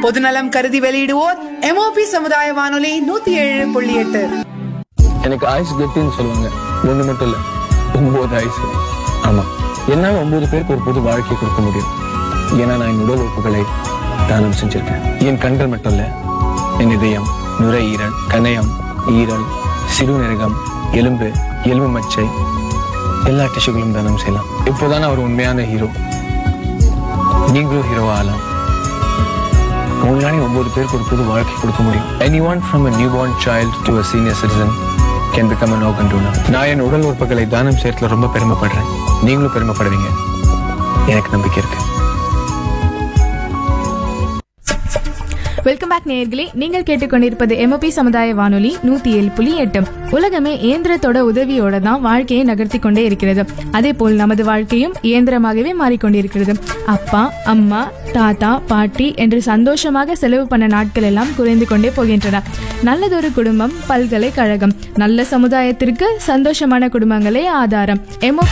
பொதுநலம் கருதி வெளியிடுவோர் எம்ஓபி சமுதாய வானொலி நூத்தி ஏழு புள்ளி எட்டு எனக்கு ஆயுசு கெட்டின்னு சொல்லுவாங்க ஒண்ணு மட்டும் இல்ல ஒன்பது ஆயுசு ஆமா என்னால ஒன்பது பேருக்கு ஒரு புது வாழ்க்கை கொடுக்க முடியும் ஏன்னா நான் என் உடல் உறுப்புகளை தானம் செஞ்சிருக்கேன் என் கண்கள் மட்டும் இல்ல என் இதயம் நுரையீரல் கணையம் ஈரல் சிறுநீரகம் எலும்பு எலும்பு மச்சை எல்லா டிஷ்யூகளும் தானம் செய்யலாம் இப்போதான் அவர் உண்மையான ஹீரோ நீங்களும் ஹீரோவா ஆகலாம் உங்களால ஒன்பது பேருக்கு ஒரு புது வாழ்க்கை கொடுக்க முடியும் any one from a new born child to a senior citizen can become an organ donor நான் என் உடல் உறுப்புகளை தானம் செய்யறதுல ரொம்ப பெருமைப்படுறேன் நீங்களும் பெருமைப்படுவீங்க எனக்கு நம்பிக்கை இருக்கு வெல்கம் பேக் நேயர்களே நீங்கள் கேட்டுக்கொண்டிருப்பது எம்ஓபி சமுதாய வானொலி நூத்தி ஏழு புள்ளி எட்டு உலகமே இயந்திரத்தோட உதவியோட தான் வாழ்க்கையை நகர்த்தி கொண்டே இருக்கிறது அதே போல் நமது வாழ்க்கையும் இயந்திரமாகவே மாறிக்கொண்டிருக்கிறது அப்பா அம்மா தாத்தா பாட்டி என்று சந்தோஷமாக செலவு பண்ண நாட்கள் எல்லாம் குறைந்து கொண்டே போகின்றன நல்லதொரு குடும்பம் பல்கலைக்கழகம் நல்ல சமுதாயத்திற்கு சந்தோஷமான குடும்பங்களே ஆதாரம் எம்ஓபி